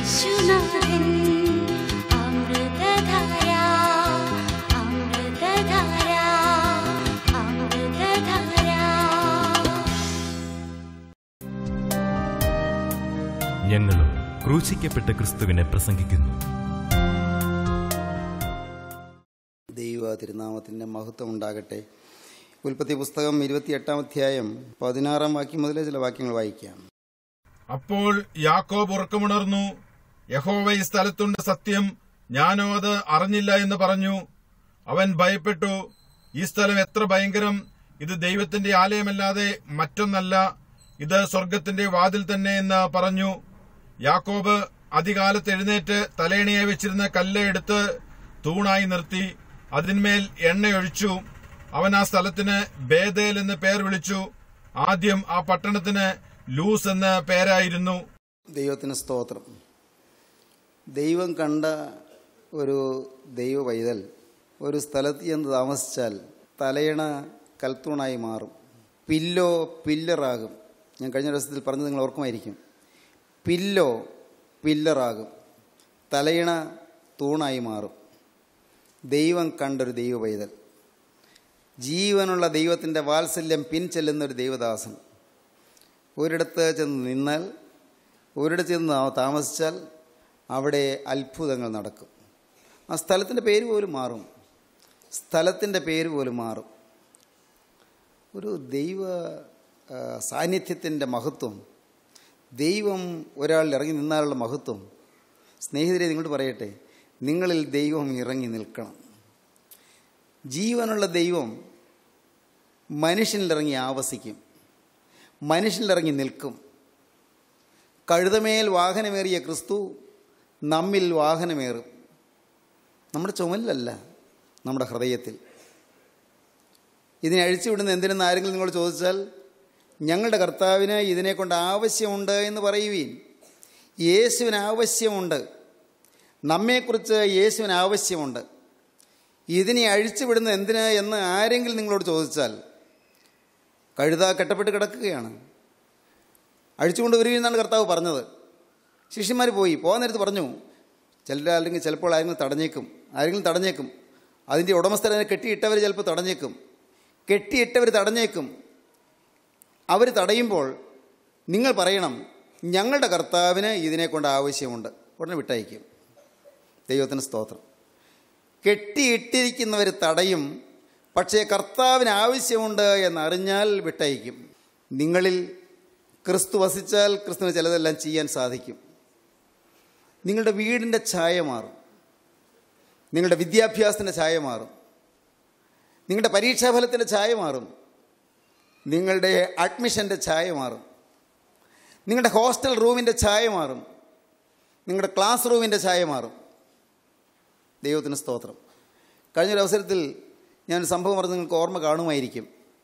യേശുനാഥൻ അമൃതധാര അമൃതധാര അമൃതധാര ഞങ്ങളും ക്രൂശിക്കപ്പെട്ട ക്രിസ്തുവിനെ പ്രസംഗിക്കുന്നു ദൈവ തിരുനാമത്തിൻ്റെ മഹത്വം ഉണ്ടാകട്ടെ ഉൽപ്പത്തി പുസ്തകം ഇരുപത്തിയെട്ടാം അധ്യായം പതിനാറാം വാക്യം മുതലേ ചില വാക്യങ്ങൾ വായിക്കാം അപ്പോൾ യാക്കോബ് ഉറക്കമുണർന്നു യഹോവ ഈ സ്ഥലത്തുണ്ട് സത്യം ഞാനോ അത് അറിഞ്ഞില്ല എന്ന് പറഞ്ഞു അവൻ ഭയപ്പെട്ടു ഈ സ്ഥലം എത്ര ഭയങ്കരം ഇത് ദൈവത്തിന്റെ ആലയമല്ലാതെ മറ്റൊന്നല്ല ഇത് സ്വർഗത്തിന്റെ വാതിൽ തന്നെ എന്ന് പറഞ്ഞു യാക്കോബ് അധികാലത്ത് എഴുന്നേറ്റ് തലേണിയായി വെച്ചിരുന്ന കല്ല് എടുത്ത് തൂണായി നിർത്തി അതിന്മേൽ എണ്ണയൊഴിച്ചു അവൻ ആ സ്ഥലത്തിന് ബേദേൽ എന്ന് പേർ വിളിച്ചു ആദ്യം ആ പട്ടണത്തിന് ലൂസ് എന്ന പേരായിരുന്നു ദൈവത്തിന് സ്തോത്രം ദൈവം കണ്ട ഒരു ദൈവ പൈതൽ ഒരു സ്ഥലത്ത് ചെന്ന് താമസിച്ചാൽ തലയണ കൽത്തൂണായി മാറും പില്ലോ പില്ലറാകും ഞാൻ കഴിഞ്ഞ ദിവസത്തിൽ പറഞ്ഞത് നിങ്ങൾ ഓർക്കുമായിരിക്കും പില്ലോ പില്ലറാകും തലയിണ തൂണായി മാറും ദൈവം കണ്ടൊരു ദൈവ പൈതൽ ജീവനുള്ള ദൈവത്തിൻ്റെ വാത്സല്യം പിൻചെല്ലുന്ന ഒരു ദൈവദാസൻ ഒരിടത്ത് ചെന്ന് നിന്നാൽ ഒരിടത്ത് ചെന്ന് താ- താമസിച്ചാൽ അവിടെ അത്ഭുതങ്ങൾ നടക്കും ആ സ്ഥലത്തിൻ്റെ പേര് പോലും മാറും സ്ഥലത്തിൻ്റെ പേര് പോലും മാറും ഒരു ദൈവ ആ, സാന്നിധ്യത്തിൻ്റെ മഹത്വം ദൈവം ഒരാളിൽ ഇറങ്ങി നിന്നാലുള്ള മഹത്വം സ്നേഹിതരെ നിങ്ങളോട് പറയട്ടെ നിങ്ങളിൽ ദൈവം ഇറങ്ങി നിൽക്കണം ജീവനുള്ള ദൈവം മനുഷ്യനിലിറങ്ങി ആവസിക്കും മനുഷ്യനിലിറങ്ങി നിൽക്കും കഴുതമേൽ വാഹനമേറിയ ക്രിസ്തു നമ്മിൽ വാഹനമേറും നമ്മുടെ ചുമലിലല്ല നമ്മുടെ ഹൃദയത്തിൽ ഇതിനെ അഴിച്ചുവിടുന്ന എന്തിനെന്ന് ആരെങ്കിലും നിങ്ങളോട് ചോദിച്ചാൽ ഞങ്ങളുടെ കർത്താവിന് ഇതിനെക്കൊണ്ട് ആവശ്യമുണ്ട് എന്ന് പറയുവീൻ യേശുവിന് ആവശ്യമുണ്ട് നമ്മെക്കുറിച്ച് യേശുവിന് ആവശ്യമുണ്ട് ഇതിനെ അഴിച്ചുവിടുന്നത് എന്തിന് എന്ന് ആരെങ്കിലും നിങ്ങളോട് ചോദിച്ചാൽ കഴുത കെട്ടപ്പെട്ട് കിടക്കുകയാണ് അഴിച്ചുകൊണ്ട് വരുമെന്നാണ് കർത്താവ് പറഞ്ഞത് ശിഷ്യന്മാർ പോയി പോകാൻ നേരത്ത് പറഞ്ഞു ചിലർ അല്ലെങ്കിൽ ചിലപ്പോൾ ആരെങ്കിലും തടഞ്ഞേക്കും ആരെങ്കിലും തടഞ്ഞേക്കും അതിൻ്റെ ഉടമസ്ഥരെ കെട്ടിയിട്ടവർ ചിലപ്പോൾ തടഞ്ഞേക്കും കെട്ടിയിട്ടവർ തടഞ്ഞേക്കും അവർ തടയുമ്പോൾ നിങ്ങൾ പറയണം ഞങ്ങളുടെ കർത്താവിന് ഇതിനെക്കൊണ്ട് ആവശ്യമുണ്ട് ഉടനെ വിട്ടയക്കും ദൈവത്തിന് സ്തോത്രം കെട്ടിയിട്ടിരിക്കുന്നവർ തടയും പക്ഷേ കർത്താവിന് ആവശ്യമുണ്ട് എന്നറിഞ്ഞാൽ വിട്ടയക്കും നിങ്ങളിൽ ക്രിസ്തു വസിച്ചാൽ ക്രിസ്തുവിന് ചിലതെല്ലാം ചെയ്യാൻ സാധിക്കും നിങ്ങളുടെ വീടിൻ്റെ ഛായ മാറും നിങ്ങളുടെ വിദ്യാഭ്യാസത്തിൻ്റെ ഛായ മാറും നിങ്ങളുടെ പരീക്ഷാഫലത്തിൻ്റെ ഛായ മാറും നിങ്ങളുടെ അഡ്മിഷൻ്റെ ഛായ മാറും നിങ്ങളുടെ ഹോസ്റ്റൽ റൂമിൻ്റെ ഛായ മാറും നിങ്ങളുടെ ക്ലാസ് റൂമിൻ്റെ ഛായ മാറും ദൈവത്തിന് സ്തോത്രം കഴിഞ്ഞൊരു അവസരത്തിൽ ഞാൻ സംഭവം പറഞ്ഞ് നിങ്ങൾക്ക് ഓർമ്മ കാണുമായിരിക്കും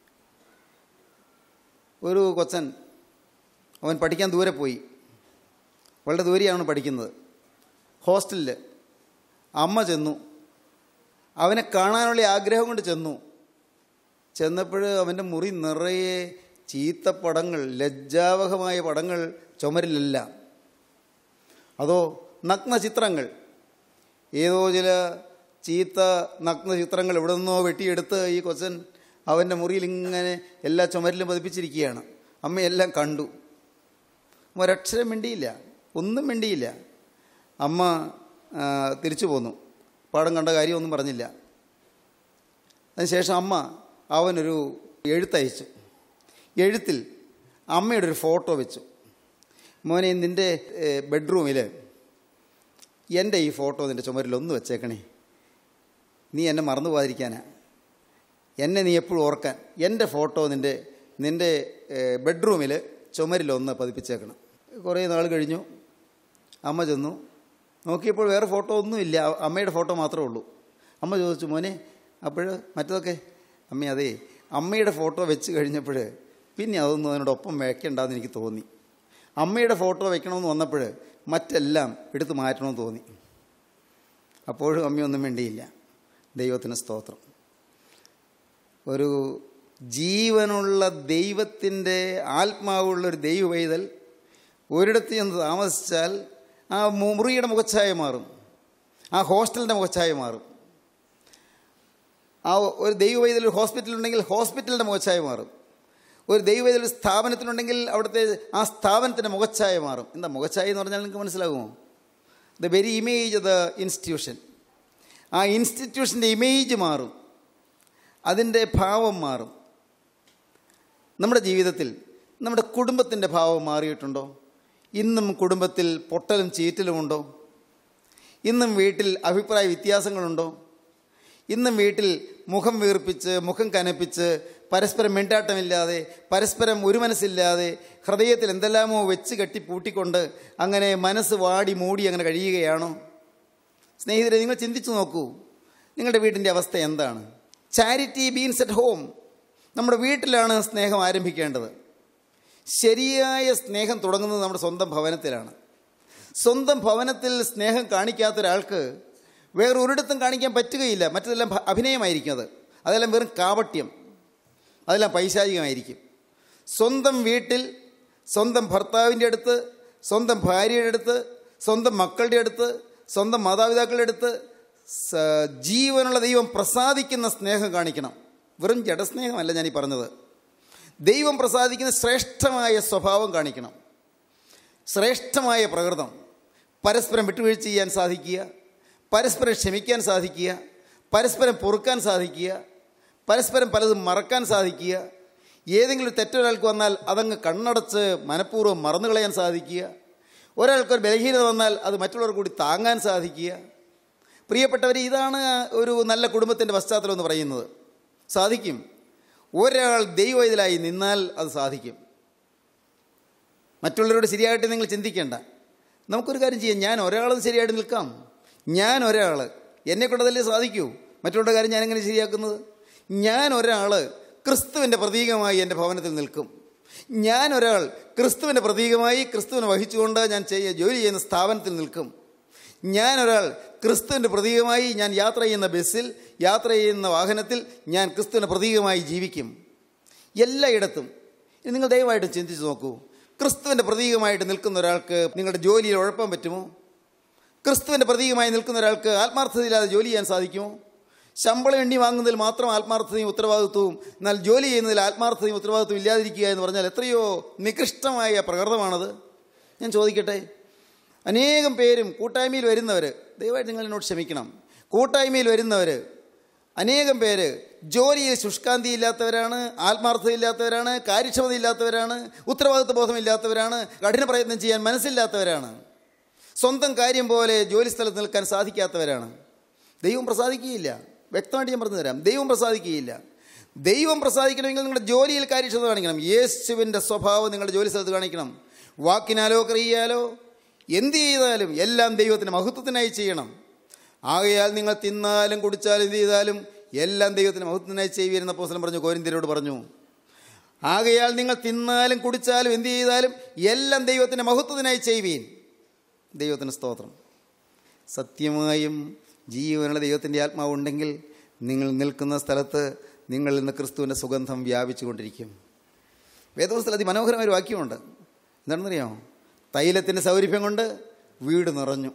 ഒരു കൊച്ചൻ അവൻ പഠിക്കാൻ ദൂരെ പോയി വളരെ ദൂരെയാണ് പഠിക്കുന്നത് ഹോസ്റ്റലിൽ അമ്മ ചെന്നു അവനെ കാണാനുള്ള ആഗ്രഹം കൊണ്ട് ചെന്നു ചെന്നപ്പോൾ അവൻ്റെ മുറി നിറയെ ചീത്ത പടങ്ങൾ ലജ്ജാവഹമായ പടങ്ങൾ ചുമരിലെല്ലാം അതോ നഗ്ന ചിത്രങ്ങൾ ഏതോ ചില ചീത്ത നഗ്ന ചിത്രങ്ങൾ എവിടെ നിന്നോ വെട്ടിയെടുത്ത് ഈ കൊച്ചൻ അവൻ്റെ മുറിയിൽ ഇങ്ങനെ എല്ലാ ചുമരിലും പതിപ്പിച്ചിരിക്കുകയാണ് അമ്മയെല്ലാം കണ്ടു അമ്മ ഒരക്ഷരം മിണ്ടിയില്ല ഒന്നും മിണ്ടിയില്ല അമ്മ ആ, തിരിച്ചു പോന്നു പാടം കണ്ട കാര്യമൊന്നും പറഞ്ഞില്ല അതിനുശേഷം അമ്മ അവനൊരു എഴുത്തയച്ചു എഴുത്തിൽ അമ്മയുടെ ഒരു ഫോട്ടോ വെച്ചു മോനെ നിൻ്റെ ബെഡ്റൂമിൽ എൻ്റെ ഈ ഫോട്ടോ നിൻ്റെ ചുമരിൽ ഒന്ന് വെച്ചേക്കണേ നീ എന്നെ മറന്നു പോകാതിരിക്കാനാ എന്നെ നീ എപ്പോഴും ഓർക്കാൻ എൻ്റെ ഫോട്ടോ നിൻ്റെ നിൻ്റെ ബെഡ്റൂമിൽ ചുമരിലൊന്ന് പതിപ്പിച്ചേക്കണം കുറേ നാൾ കഴിഞ്ഞു അമ്മ ചെന്നു നോക്കിയപ്പോൾ വേറെ ഫോട്ടോ ഒന്നുമില്ല അ- അമ്മയുടെ ഫോട്ടോ മാത്രമേ ഉള്ളൂ അമ്മ ചോദിച്ചു മോനെ അപ്പോൾ മറ്റതൊക്കെ അമ്മ അതേ അമ്മയുടെ ഫോട്ടോ വെച്ച് കഴിഞ്ഞപ്പോൾ പിന്നെ അതൊന്നും അതിനോടൊപ്പം വയ്ക്കണ്ടെന്ന് എനിക്ക് തോന്നി അമ്മയുടെ ഫോട്ടോ വെക്കണമെന്ന് വന്നപ്പോൾ മറ്റെല്ലാം എടുത്ത് മാറ്റണമെന്ന് തോന്നി അപ്പോഴും അമ്മയൊന്നും വേണ്ടിയില്ല ദൈവത്തിന് സ്തോത്രം ഒരു ജീവനുള്ള ദൈവത്തിൻ്റെ ആത്മാവുള്ള ഒരു ദൈവ പൈതൽ ഒരിടത്ത് ചെന്ന് താമസിച്ചാൽ ആ മു- മുറിയുടെ മുഖച്ഛായ മാറും ആ ഹോസ്റ്റലിൻ്റെ മുഖച്ഛായ മാറും ആ ഒരു ദൈവവൈദ്യ ഒരു ഹോസ്പിറ്റലുണ്ടെങ്കിൽ ഹോസ്പിറ്റലിൻ്റെ മുഖച്ഛായ മാറും ഒരു ദൈവവൈദ്യ ഒരു സ്ഥാപനത്തിനുണ്ടെങ്കിൽ അവിടുത്തെ ആ സ്ഥാപനത്തിൻ്റെ മുഖച്ഛായ മാറും എന്താ മുഖച്ഛായ എന്ന് പറഞ്ഞാൽ നിങ്ങൾക്ക് മനസ്സിലാകുമോ the very image of the institution ആ ഇൻസ്റ്റിറ്റ്യൂഷൻ്റെ ഇമേജ് മാറും അതിൻ്റെ ഭാവം മാറും നമ്മുടെ ജീവിതത്തിൽ നമ്മുടെ കുടുംബത്തിൻ്റെ ഭാവം മാറിയിട്ടുണ്ടോ ഇന്നും കുടുംബത്തിൽ പൊട്ടലും ചീറ്റലുമുണ്ടോ ഇന്നും വീട്ടിൽ അഭിപ്രായ വ്യത്യാസങ്ങളുണ്ടോ ഇന്നും വീട്ടിൽ മുഖം വീർപ്പിച്ച് മുഖം കനപ്പിച്ച് പരസ്പരം മിണ്ടാട്ടമില്ലാതെ പരസ്പരം ഒരു മനസ്സില്ലാതെ ഹൃദയത്തിൽ എന്തെല്ലാമോ വെച്ച് കെട്ടി പൂട്ടിക്കൊണ്ട് അങ്ങനെ മനസ്സ് വാടി മൂടി അങ്ങനെ കഴിയുകയാണോ സ്നേഹിതരെ നിങ്ങൾ ചിന്തിച്ചു നോക്കൂ നിങ്ങളുടെ വീടിൻ്റെ അവസ്ഥ എന്താണ് ചാരിറ്റി ബീൻസ് അറ്റ് ഹോം നമ്മുടെ വീട്ടിലാണ് സ്നേഹം ആരംഭിക്കേണ്ടത് ശരിയായ സ്നേഹം തുടങ്ങുന്നത് നമ്മുടെ സ്വന്തം ഭവനത്തിലാണ് സ്വന്തം ഭവനത്തിൽ സ്നേഹം കാണിക്കാത്ത ഒരാൾക്ക് വേറെ ഒരിടത്തും കാണിക്കാൻ പറ്റുകയില്ല മറ്റതെല്ലാം ഭ- അഭിനയമായിരിക്കും അത് അതെല്ലാം വെറും കാപട്യം അതെല്ലാം പൈശാചികമായിരിക്കും സ്വന്തം വീട്ടിൽ സ്വന്തം ഭർത്താവിൻ്റെ അടുത്ത് സ്വന്തം ഭാര്യയുടെ അടുത്ത് സ്വന്തം മക്കളുടെ അടുത്ത് സ്വന്തം മാതാപിതാക്കളുടെ അടുത്ത് സ- ജീവനുള്ള ദൈവം പ്രസാദിക്കുന്ന സ്നേഹം കാണിക്കണം വെറും ജഡസ്നേഹമല്ല ഞാൻ ഈ പറഞ്ഞത് ദൈവം പ്രസാദിക്കുന്ന ശ്രേഷ്ഠമായ സ്വഭാവം കാണിക്കണം ശ്രേഷ്ഠമായ പ്രകൃതം പരസ്പരം വിട്ടുവീഴ്ച ചെയ്യാൻ സാധിക്കുക പരസ്പരം ക്ഷമിക്കാൻ സാധിക്കുക പരസ്പരം പൊറുക്കാൻ സാധിക്കുക പരസ്പരം പലതും മറക്കാൻ സാധിക്കുക ഏതെങ്കിലും ഒരു തെറ്റൊരാൾക്ക് വന്നാൽ അതങ്ങ് കണ്ണടച്ച് മനഃപൂർവ്വം മറന്നു കളയാൻ സാധിക്കുക ഒരാൾക്കൊരു ബലഹീനത വന്നാൽ അത് മറ്റുള്ളവർ കൂടി താങ്ങാൻ സാധിക്കുക പ്രിയപ്പെട്ടവർ ഇതാണ് ഒരു നല്ല കുടുംബത്തിൻ്റെ പശ്ചാത്തലം എന്ന് പറയുന്നത് സാധിക്കും ഒരാൾ ദൈവവൈതലായി നിന്നാൽ അത് സാധിക്കും മറ്റുള്ളവരോട് ശരിയായിട്ട് നിങ്ങൾ ചിന്തിക്കേണ്ട നമുക്കൊരു കാര്യം ചെയ്യാം ഞാൻ ഒരാളത് ശരിയായിട്ട് നിൽക്കാം ഞാൻ ഒരാൾ എന്നെ കൊണ്ടതല്ലേ സാധിക്കൂ മറ്റുള്ളവരുടെ കാര്യം ഞാൻ എങ്ങനെ ശരിയാക്കുന്നത് ഞാൻ ഒരാൾ ക്രിസ്തുവിൻ്റെ പ്രതീകമായി എൻ്റെ ഭവനത്തിൽ നിൽക്കും ഞാൻ ഒരാൾ ക്രിസ്തുവിൻ്റെ പ്രതീകമായി ക്രിസ്തുവിനെ വഹിച്ചുകൊണ്ട് ഞാൻ ചെയ്യ ജോലി ചെയ്യുന്ന സ്ഥാപനത്തിൽ നിൽക്കും ഞാൻ ഒരാൾ ക്രിസ്തുവിൻ്റെ പ്രതീകമായി ഞാൻ യാത്ര ചെയ്യുന്ന ബസ്സിൽ യാത്ര ചെയ്യുന്ന വാഹനത്തിൽ ഞാൻ ക്രിസ്തുവിൻ്റെ പ്രതീകമായി ജീവിക്കും എല്ലായിടത്തും ഇനി നിങ്ങൾ ദയവായിട്ട് ചിന്തിച്ച് നോക്കൂ ക്രിസ്തുവിൻ്റെ പ്രതീകമായിട്ട് നിൽക്കുന്ന ഒരാൾക്ക് നിങ്ങളുടെ ജോലിയിൽ ഉഴപ്പാൻ പറ്റുമോ ക്രിസ്തുവിൻ്റെ പ്രതീകമായി നിൽക്കുന്ന ഒരാൾക്ക് ആത്മാർത്ഥതയില്ലാതെ ജോലി ചെയ്യാൻ സാധിക്കുമോ ശമ്പളം എണ്ണി വാങ്ങുന്നതിൽ മാത്രം ആത്മാർത്ഥതയും ഉത്തരവാദിത്വവും എന്നാൽ ജോലി ചെയ്യുന്നതിൽ ആത്മാർത്ഥതയും ഉത്തരവാദിത്വവും ഇല്ലാതിരിക്കുക എന്ന് പറഞ്ഞാൽ എത്രയോ നികൃഷ്ടമായ പ്രകൃതമാണത് ഞാൻ ചോദിക്കട്ടെ അനേകം പേരും കൂട്ടായ്മയിൽ വരുന്നവർ ദയവായിട്ട് നിങ്ങൾ എന്നോട് ക്ഷമിക്കണം കൂട്ടായ്മയിൽ വരുന്നവർ അനേകം പേര് ജോലിയിൽ ശുഷ്കാന്തിയില്ലാത്തവരാണ് ആത്മാർത്ഥതയില്ലാത്തവരാണ് കാര്യക്ഷമതയില്ലാത്തവരാണ് ഉത്തരവാദിത്വ ബോധമില്ലാത്തവരാണ് കഠിന പ്രയത്നം ചെയ്യാൻ മനസ്സില്ലാത്തവരാണ് സ്വന്തം കാര്യം പോലെ ജോലി സ്ഥലത്ത് നിൽക്കാൻ സാധിക്കാത്തവരാണ് ദൈവം പ്രസാദിക്കുകയില്ല വ്യക്തമായിട്ട് ഞാൻ പറഞ്ഞു തരാം ദൈവം പ്രസാദിക്കുകയില്ല ദൈവം പ്രസാദിക്കണമെങ്കിൽ നിങ്ങളുടെ ജോലിയിൽ കാര്യക്ഷമത കാണിക്കണം യേശുവിൻ്റെ സ്വഭാവം നിങ്ങളുടെ ജോലി സ്ഥലത്ത് കാണിക്കണം വാക്കിനാലോ ക്രിയയാലോ എന്ത് ചെയ്താലും എല്ലാം ദൈവത്തിന് മഹത്വത്തിനായി ചെയ്യണം ആകയാൽ നിങ്ങൾ തിന്നാലും കുടിച്ചാലും എന്ത് ചെയ്താലും എല്ലാം ദൈവത്തിന് മഹത്വത്തിനായി ചെയ്യുവരുന്ന പോസ്തലം പറഞ്ഞു കോരിന്ത്യരോട് പറഞ്ഞു ആകയാൽ നിങ്ങൾ തിന്നാലും കുടിച്ചാലും എന്ത് ചെയ്താലും എല്ലാം ദൈവത്തിൻ്റെ മഹത്വത്തിനായി ചെയ്യുവീൻ ദൈവത്തിന് സ്തോത്രം സത്യമായും ജീവനുള്ള ദൈവത്തിൻ്റെ ആത്മാവ് ഉണ്ടെങ്കിൽ നിങ്ങൾ നിൽക്കുന്ന സ്ഥലത്ത് നിങ്ങളിൽ നിന്ന് ക്രിസ്തുവിൻ്റെ സുഗന്ധം വ്യാപിച്ചുകൊണ്ടിരിക്കും വേദപുസ്തകത്തിൽ അതിമനോഹരമായ ഒരു വാക്യമുണ്ട് എന്താണെന്നറിയാമോ തൈലത്തിൻ്റെ സൗരഭ്യം കൊണ്ട് വീട് നിറഞ്ഞു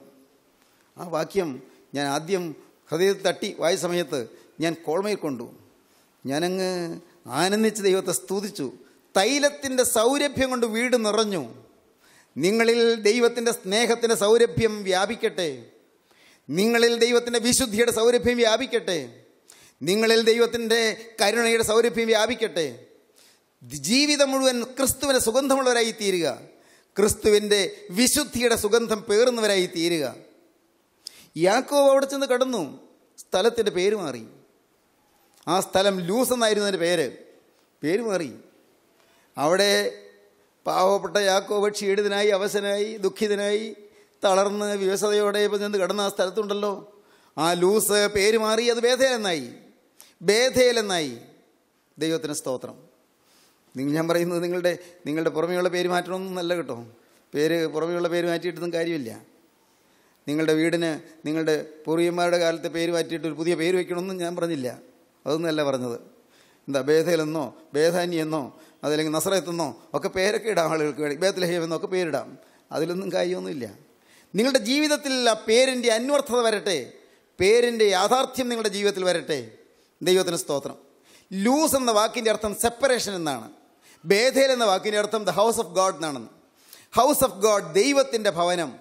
ആ വാക്യം ഞാൻ ആദ്യം ഹൃദയത്തിൽ തട്ടി വായ സമയത്ത് ഞാൻ കോൾമയിൽ കൊണ്ടു ഞാനങ്ങ് ആനന്ദിച്ച് ദൈവത്തെ സ്തുതിച്ചു തൈലത്തിൻ്റെ സൗരഭ്യം കൊണ്ട് വീട് നിറഞ്ഞു നിങ്ങളിൽ ദൈവത്തിൻ്റെ സ്നേഹത്തിൻ്റെ സൗരഭ്യം വ്യാപിക്കട്ടെ നിങ്ങളിൽ ദൈവത്തിൻ്റെ വിശുദ്ധിയുടെ സൗരഭ്യം വ്യാപിക്കട്ടെ നിങ്ങളിൽ ദൈവത്തിൻ്റെ കരുണയുടെ സൗരഭ്യം വ്യാപിക്കട്ടെ ജീവിതം മുഴുവൻ ക്രിസ്തുവിൻ്റെ സുഗന്ധമുള്ളവരായി തീരുക ക്രിസ്തുവിൻ്റെ വിശുദ്ധിയുടെ സുഗന്ധം പേറുന്നവരായി തീരുക യാക്കോവ് അവിടെ ചെന്ന് കടന്നു സ്ഥലത്തിൻ്റെ പേര് മാറി ആ സ്ഥലം ലൂസ് എന്നായിരുന്നു അതിൻ്റെ പേര് പേര് മാറി അവിടെ പാവപ്പെട്ട യാക്കോബ് ക്ഷീണിതനായി അവശനായി ദുഃഖിതനായി തളർന്ന് വിവശതയോടെ ഇപ്പം നിന്ന് കിടന്ന ആ സ്ഥലത്തുണ്ടല്ലോ ആ ലൂസ് പേര് മാറി അത് ബേധേലെന്നായി ബേധേലെന്നായി ദൈവത്തിന് സ്തോത്രം നിങ്ങൾ ഞാൻ പറയുന്നത് നിങ്ങളുടെ നിങ്ങളുടെ പുറമെയുള്ള പേര് മാറ്റണമെന്നും നല്ല കേട്ടോ പേര് പുറമെയുള്ള പേര് മാറ്റിയിട്ടൊന്നും കാര്യമില്ല നിങ്ങളുടെ വീടിന് നിങ്ങളുടെ പൂർവികന്മാരുടെ കാലത്തെ പേര് മാറ്റിയിട്ട് ഒരു പുതിയ പേര് വയ്ക്കണമെന്നും ഞാൻ പറഞ്ഞില്ല അതൊന്നുമല്ല പറഞ്ഞത് എന്താ ബേധയിലെന്നോ ബേധാനി എന്നോ അതല്ലെങ്കിൽ നസറത്തെന്നോ ഒക്കെ പേരൊക്കെ ഇടാം ആളുകൾക്ക് വേണ്ടി ബേത്തലഹേം എന്നോ ഒക്കെ പേരിടാം അതിലൊന്നും കാര്യമൊന്നുമില്ല നിങ്ങളുടെ ജീവിതത്തിൽ ആ പേരിൻ്റെ അന്വർത്ഥത വരട്ടെ പേരിൻ്റെ യാഥാർത്ഥ്യം നിങ്ങളുടെ ജീവിതത്തിൽ വരട്ടെ ദൈവത്തിന് സ്തോത്രം ലൂസ് എന്ന വാക്കിൻ്റെ അർത്ഥം സെപ്പറേഷൻ എന്നാണ് ബേധേൽ എന്ന വാക്കിൻ്റെ അർത്ഥം ദ ഹൗസ് ഓഫ് ഗോഡ് എന്നാണെന്ന് ഹൗസ് ഓഫ് ഗോഡ് ദൈവത്തിൻ്റെ ഭവനം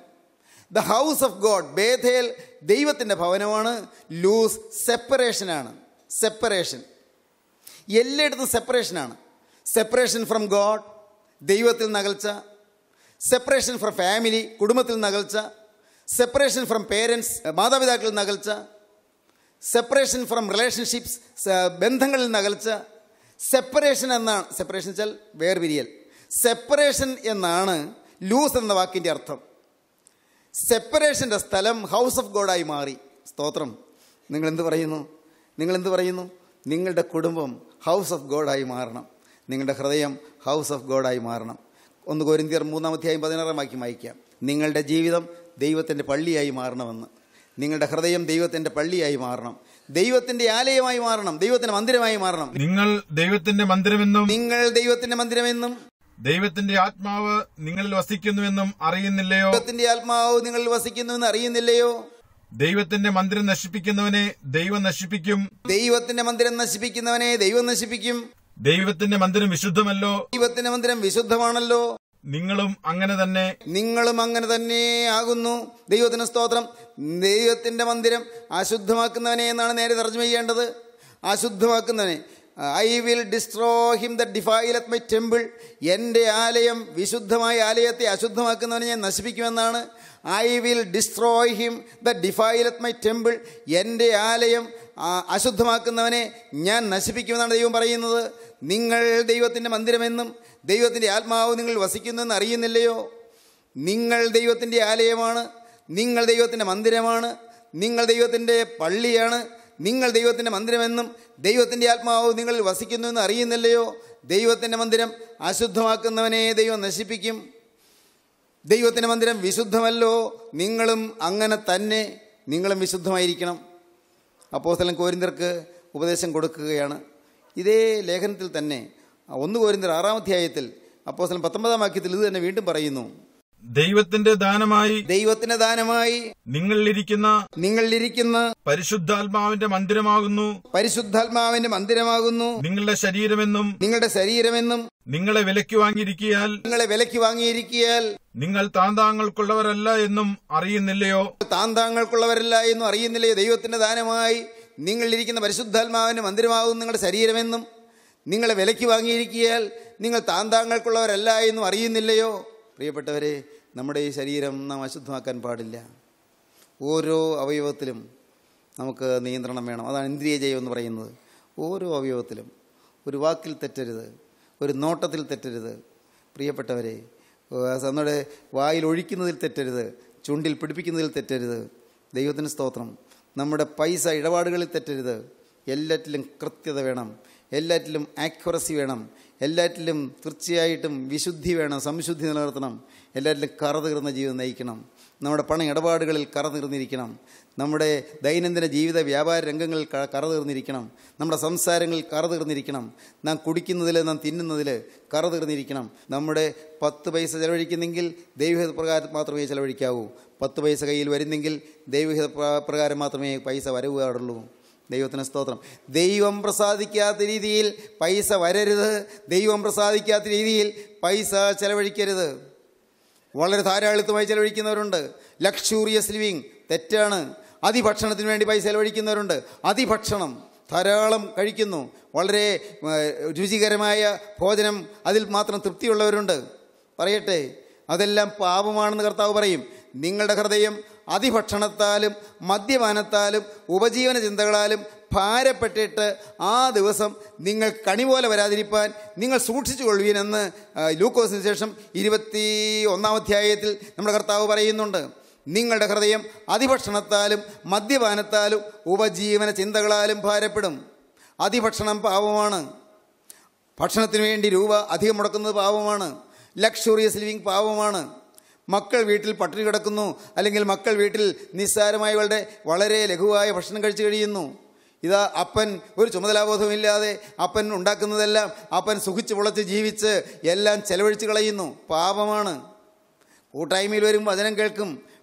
the house of God Bethel ദൈവത്തിൻ്റെ ഭവനമാണ് ലൂസ് സെപ്പറേഷനാണ് സെപ്പറേഷൻ എല്ലായിടത്തും സെപ്പറേഷനാണ് സെപ്പറേഷൻ ഫ്രം ഗോഡ് ദൈവത്തിൽ നകൽച്ച സെപ്പറേഷൻ ഫ്രം ഫാമിലി കുടുംബത്തിൽ നകൽച്ച സെപ്പറേഷൻ ഫ്രം പേരൻസ് മാതാപിതാക്കളിൽ നകൽച്ച സെപ്പറേഷൻ ഫ്രം റിലേഷൻഷിപ്സ് ബന്ധങ്ങളിൽ നകൽച്ച സെപ്പറേഷൻ എന്നാണ് സെപ്പറേഷൻ വെച്ചാൽ വേർപിരിയൽ സെപ്പറേഷൻ എന്നാണ് ലൂസ് എന്ന വാക്കിൻ്റെ അർത്ഥം സെപ്പറേഷൻ്റെ സ്ഥലം ഹൗസ് ഓഫ് ഗോഡായി മാറി സ്തോത്രം നിങ്ങൾ എന്ത് പറയുന്നു നിങ്ങൾ എന്ത് പറയുന്നു നിങ്ങളുടെ കുടുംബം ഹൗസ് ഓഫ് ഗോഡായി മാറണം നിങ്ങളുടെ ഹൃദയം ഹൗസ് ഓഫ് ഗോഡായി മാറണം ഒന്ന് കോരിന്തിയർ മൂന്നാമധ്യായം പതിനാറാം വാക്യം വായിക്കാം നിങ്ങളുടെ ജീവിതം ദൈവത്തിൻ്റെ പള്ളിയായി മാറണമെന്ന് നിങ്ങളുടെ ഹൃദയം ദൈവത്തിൻ്റെ പള്ളിയായി മാറണം ദൈവത്തിൻ്റെ ആലയമായി മാറണം ദൈവത്തിൻ്റെ മന്ദിരമായി മാറണം നിങ്ങൾ ദൈവത്തിന്റെ മന്ദിരമെന്നും നിങ്ങൾ ദൈവത്തിൻ്റെ മന്ദിരമെന്നും ദൈവത്തിന്റെ ആത്മാവ് നിങ്ങളിൽ വസിക്കുന്നുവെന്നും അറിയുന്നില്ലയോ ദൈവത്തിൻ്റെ ആത്മാവ് നിങ്ങളിൽ വസിക്കുന്നുവെന്ന് അറിയുന്നില്ലയോ ദൈവത്തിന്റെ മന്ദിരം നശിപ്പിക്കുന്നവനെ ദൈവം നശിപ്പിക്കും ദൈവത്തിൻ്റെ മന്ദിരം നശിപ്പിക്കുന്നവനെ ദൈവം നശിപ്പിക്കും ദൈവത്തിന്റെ മന്ദിരം വിശുദ്ധമല്ലോ ദൈവത്തിൻ്റെ മന്ദിരം വിശുദ്ധമാണല്ലോ നിങ്ങളും അങ്ങനെ തന്നെ നിങ്ങളും അങ്ങനെ തന്നെ ആകുന്നു ദൈവത്തിന് സ്തോത്രം ദൈവത്തിൻ്റെ മന്ദിരം അശുദ്ധമാക്കുന്നവനെ എന്നാണ് നേരെ തർജ്ജമ ചെയ്യേണ്ടത് അശുദ്ധമാക്കുന്നവനെ I will destroy him the defileth my temple എൻ്റെ ആലയം വിശുദ്ധമായ ആലയത്തെ അശുദ്ധമാക്കുന്നവനെ ഞാൻ നശിപ്പിക്കുമെന്നാണ് I will destroy him the defileth my temple എൻ്റെ ആലയം ആ, അശുദ്ധമാക്കുന്നവനെ ഞാൻ നശിപ്പിക്കുമെന്നാണ് ദൈവം പറയുന്നത് നിങ്ങൾ ദൈവത്തിൻ്റെ മന്ദിരമെന്നും ദൈവത്തിൻ്റെ ആത്മാവ് നിങ്ങൾ വസിക്കുന്നെന്ന് അറിയുന്നില്ലയോ നിങ്ങൾ ദൈവത്തിൻ്റെ ആലയമാണ് നിങ്ങൾ ദൈവത്തിൻ്റെ മന്ദിരമാണ് നിങ്ങൾ ദൈവത്തിൻ്റെ പള്ളിയാണ് നിങ്ങൾ ദൈവത്തിൻ്റെ മന്ദിരമെന്നും ദൈവത്തിൻ്റെ ആത്മാവ് നിങ്ങളിൽ വസിക്കുന്നുവെന്ന് അറിയുന്നില്ലയോ ദൈവത്തിൻ്റെ മന്ദിരം അശുദ്ധമാക്കുന്നവനെ ദൈവം നശിപ്പിക്കും ദൈവത്തിൻ്റെ മന്ദിരം വിശുദ്ധമല്ലോ നിങ്ങളും അങ്ങനെ തന്നെ നിങ്ങളും വിശുദ്ധമായിരിക്കണം അപ്പോസ്തലൻ കോരിന്തർക്ക് ഉപദേശം കൊടുക്കുകയാണ് ഇതേ ലേഖനത്തിൽ തന്നെ ഒന്ന് കോരിന്തർ ആറാം അധ്യായത്തിൽ അപ്പോസ്തലൻ പത്തൊമ്പതാം വാക്യത്തിൽ ഇത് തന്നെ വീണ്ടും പറയുന്നു ദൈവത്തിന്റെ ദാനമായി ദൈവത്തിന് ദാനമായി നിങ്ങളിലിരിക്കുന്ന നിങ്ങളിലിരിക്കുന്ന പരിശുദ്ധാത്മാവിന്റെ മന്ദിരമാകുന്നു പരിശുദ്ധാത്മാവിന്റെ മന്ദിരമാകുന്നു നിങ്ങളുടെ ശരീരമെന്നും നിങ്ങളുടെ ശരീരമെന്നും നിങ്ങളെ വിലയ്ക്ക് വാങ്ങിയിരിക്കിയാൽ നിങ്ങളെ വിലയ്ക്ക് വാങ്ങിയിരിക്കിയാൽ നിങ്ങൾ താന്താങ്ങൾക്കുള്ളവരല്ല എന്നും അറിയുന്നില്ലയോ താന്താങ്ങൾക്കുള്ളവരല്ല എന്നും അറിയുന്നില്ലയോ ദൈവത്തിന്റെ ദാനമായി നിങ്ങളിരിക്കുന്ന പരിശുദ്ധാത്മാവിന്റെ മന്ദിരമാകും നിങ്ങളുടെ ശരീരമെന്നും നിങ്ങളെ വിലയ്ക്ക് വാങ്ങിയിരിക്കിയാൽ നിങ്ങൾ താന്താങ്ങൾക്കുള്ളവരല്ല എന്നും അറിയുന്നില്ലയോ പ്രിയപ്പെട്ടവരെ നമ്മുടെ ഈ ശരീരം നാം അശുദ്ധമാക്കാൻ പാടില്ല ഓരോ അവയവത്തിലും നമുക്ക് നിയന്ത്രണം വേണം അതാണ് ഇന്ദ്രിയ ജയം എന്ന് പറയുന്നത് ഓരോ അവയവത്തിലും ഒരു വാക്കിൽ തെറ്റരുത് ഒരു നോട്ടത്തിൽ തെറ്റരുത് പ്രിയപ്പെട്ടവരെ ഏഹ് നമ്മുടെ വായിൽ ഒഴിക്കുന്നതിൽ തെറ്റരുത് ചുണ്ടിൽ പിടിപ്പിക്കുന്നതിൽ തെറ്റരുത് ദൈവത്തിന് സ്തോത്രം നമ്മുടെ പൈസ ഇടപാടുകളിൽ തെറ്റരുത് എല്ലാറ്റിലും കൃത്യത വേണം എല്ലാറ്റിലും ആക്യുറസി വേണം എല്ലാറ്റിലും തീർച്ചയായിട്ടും വിശുദ്ധി വേണം സംശുദ്ധി നിലനിർത്തണം എല്ലാറ്റിലും കറ തീർന്ന ജീവിതം നയിക്കണം നമ്മുടെ പണ ഇടപാടുകളിൽ കറ തീർന്നിരിക്കണം നമ്മുടെ ദൈനംദിന ജീവിത വ്യാപാര രംഗങ്ങളിൽ ക- കറ തീർന്നിരിക്കണം നമ്മുടെ സംസാരങ്ങളിൽ കറ തീർന്നിരിക്കണം നാം കുടിക്കുന്നതിൽ നാം തിന്നുന്നതിൽ കറ തീർന്നിരിക്കണം നമ്മുടെ പത്ത് പൈസ ചെലവഴിക്കുന്നെങ്കിൽ ദൈവഹിത പ്രകാരം മാത്രമേ ചെലവഴിക്കാവൂ പത്ത് പൈസ കയ്യിൽ വരുന്നെങ്കിൽ ദൈവഹിത പ്ര- പ്രകാരം മാത്രമേ പൈസ വരവ് പാടുള്ളൂ ദൈവത്തിന് സ്തോത്രം ദൈവം പ്രസാദിക്കാത്ത രീതിയിൽ പൈസ വരരുത് ദൈവം പ്രസാദിക്കാത്ത രീതിയിൽ പൈസ ചെലവഴിക്കരുത് വളരെ ധാരാളിത്തമായി ചെലവഴിക്കുന്നവരുണ്ട് ലക്ഷൂറിയസ് ലിവിങ് തെറ്റാണ് അതിഭക്ഷണത്തിന് വേണ്ടി പൈസ ചെലവഴിക്കുന്നവരുണ്ട് അതിഭക്ഷണം ധാരാളം കഴിക്കുന്നു വളരെ ഏഹ്, രുചികരമായ ഭോജനം അതിൽ മാത്രം തൃപ്തിയുള്ളവരുണ്ട് പറയട്ടെ അതെല്ലാം പാപമാണെന്ന് കർത്താവ് പറയും നിങ്ങളുടെ ഹൃദയം അതിഭക്ഷണത്താലും മദ്യപാനത്താലും ഉപജീവന ചിന്തകളാലും ഭാരപ്പെട്ടിട്ട് ആ ദിവസം നിങ്ങൾ കണി പോലെ വരാതിരിപ്പാൻ നിങ്ങൾ സൂക്ഷിച്ചു കൊള്ളുവീനെന്ന് ആ, ലൂക്കോസിന് ശേഷം ഇരുപത്തി ഒന്നാം അധ്യായത്തിൽ നമ്മുടെ കർത്താവ് പറയുന്നുണ്ട് നിങ്ങളുടെ ഹൃദയം അതിഭക്ഷണത്താലും മദ്യപാനത്താലും ഉപജീവന ചിന്തകളാലും ഭാരപ്പെടും അതിഭക്ഷണം പാവമാണ് ഭക്ഷണത്തിന് വേണ്ടി രൂപ അധികം മുടക്കുന്നത് പാവമാണ് ലക്ഷറിയസ് ലിവിങ് പാവമാണ് മക്കൾ വീട്ടിൽ പട്ടിണി കിടക്കുന്നു അല്ലെങ്കിൽ മക്കൾ വീട്ടിൽ നിസ്സാരമായവളുടെ വളരെ ലഘുവായ ഭക്ഷണം കഴിച്ചു കഴിയുന്നു ഇതാ അപ്പൻ ഒരു ചുമതലാബോധമില്ലാതെ അപ്പൻ ഉണ്ടാക്കുന്നതെല്ലാം അപ്പൻ സുഖിച്ച് പൊളച്ച് ജീവിച്ച് എല്ലാം ചെലവഴിച്ച് കളയുന്നു പാപമാണ് കൂട്ടായ്മയിൽ വരും വചനം കേൾക്കും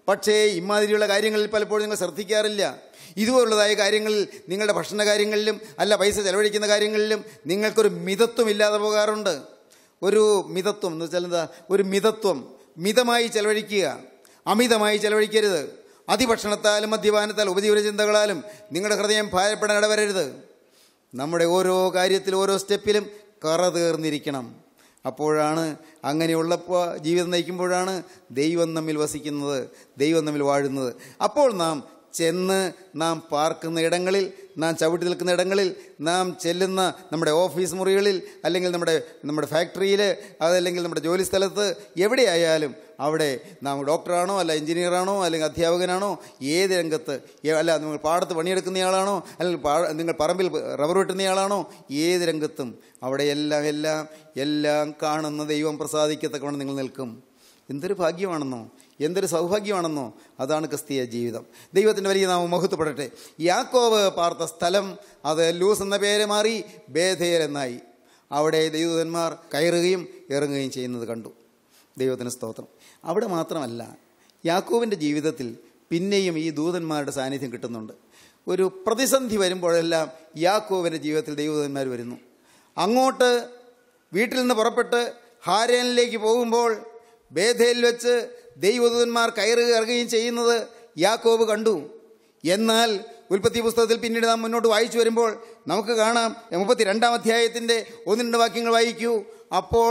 പക്ഷേ ഇമാതിരിയുള്ള കാര്യങ്ങളിൽ പലപ്പോഴും നിങ്ങൾ ശ്രദ്ധിക്കാറില്ല ഇതുപോലുള്ളതായ കാര്യങ്ങളിൽ നിങ്ങളുടെ ഭക്ഷണ കാര്യങ്ങളിലും അല്ല പൈസ ചെലവഴിക്കുന്ന കാര്യങ്ങളിലും നിങ്ങൾക്കൊരു മിതത്വം ഇല്ലാതെ പോകാറുണ്ട് ഒരു മിതത്വം എന്ന് വെച്ചാൽ എന്താ ഒരു മിതത്വം മിതമായി ചെലവഴിക്കുക അമിതമായി ചെലവഴിക്കരുത് അതിഭക്ഷണത്താലും മദ്യപാനത്താലും ഉപജീവന ചിന്തകളാലും നിങ്ങളുടെ ഹൃദയം ഭാരപ്പെടാൻ ഇടവരരുത് നമ്മുടെ ഓരോ കാര്യത്തിലും ഓരോ സ്റ്റെപ്പിലും കറ തീർന്നിരിക്കണം അപ്പോഴാണ് അങ്ങനെയുള്ളപ്പോൾ ജീവിതം നയിക്കുമ്പോഴാണ് ദൈവം നമ്മിൽ വസിക്കുന്നത് ദൈവം നമ്മിൽ വാഴുന്നത് അപ്പോൾ നാം ചെന്ന് നാം പാർക്കുന്ന ഇടങ്ങളിൽ നാം ചവിട്ടി നിൽക്കുന്ന ഇടങ്ങളിൽ നാം ചെല്ലുന്ന നമ്മുടെ ഓഫീസ് മുറികളിൽ അല്ലെങ്കിൽ നമ്മുടെ നമ്മുടെ ഫാക്ടറിയിൽ അതല്ലെങ്കിൽ നമ്മുടെ ജോലി സ്ഥലത്ത് എവിടെയായാലും അവിടെ നാം ഡോക്ടറാണോ അല്ല എഞ്ചിനീയറാണോ അല്ലെങ്കിൽ അധ്യാപകനാണോ ഏത് രംഗത്ത് ഏ- അല്ല നിങ്ങൾ പാടത്ത് പണിയെടുക്കുന്നയാളാണോ അല്ലെങ്കിൽ പാ നിങ്ങൾ പറമ്പിൽ റബ്ബർ വെട്ടുന്നയാളാണോ ഏത് രംഗത്തും അവിടെ എല്ലാം എല്ലാം എല്ലാം കാണുന്ന ദൈവം പ്രസാദിക്കത്തക്കവണ്ണം നിങ്ങൾ നിൽക്കും എന്തൊരു ഭാഗ്യമാണെന്നോ എന്തൊരു സൗഭാഗ്യമാണെന്നോ അതാണ് ക്രിസ്തീയ ജീവിതം ദൈവത്തിൻ്റെ വലിയ നാമം മഹത്വപ്പെടട്ടെ യാക്കോവ് പാർത്ത സ്ഥലം അത് ലൂസ് എന്ന പേര് മാറി ബേധേൽ എന്നായി അവിടെ ദൈവദൂതന്മാർ കയറുകയും ഇറങ്ങുകയും ചെയ്യുന്നത് കണ്ടു ദൈവത്തിന് സ്തോത്രം അവിടെ മാത്രമല്ല യാക്കോവിൻ്റെ ജീവിതത്തിൽ പിന്നെയും ഈ ദൂതന്മാരുടെ സാന്നിധ്യം കിട്ടുന്നുണ്ട് ഒരു പ്രതിസന്ധി വരുമ്പോഴെല്ലാം യാക്കോവിൻ്റെ ജീവിതത്തിൽ ദൈവദൂതന്മാർ വരുന്നു അങ്ങോട്ട് വീട്ടിൽ നിന്ന് പുറപ്പെട്ട് ഹാരേനിലേക്ക് പോകുമ്പോൾ ബേധയിൽ വെച്ച് ദൈവദൂതന്മാർ കയറി ഇറങ്ങുകയും ചെയ്യുന്നത് യാക്കോബ് കണ്ടു എന്നാൽ ഉൽപ്പത്തി പുസ്തകത്തിൽ പിന്നീട് നാം മുന്നോട്ട് വായിച്ചു വരുമ്പോൾ നമുക്ക് കാണാം മുപ്പത്തി രണ്ടാം അധ്യായത്തിൻ്റെ ഒന്ന് രണ്ട് വാക്യങ്ങൾ വായിക്കൂ അപ്പോൾ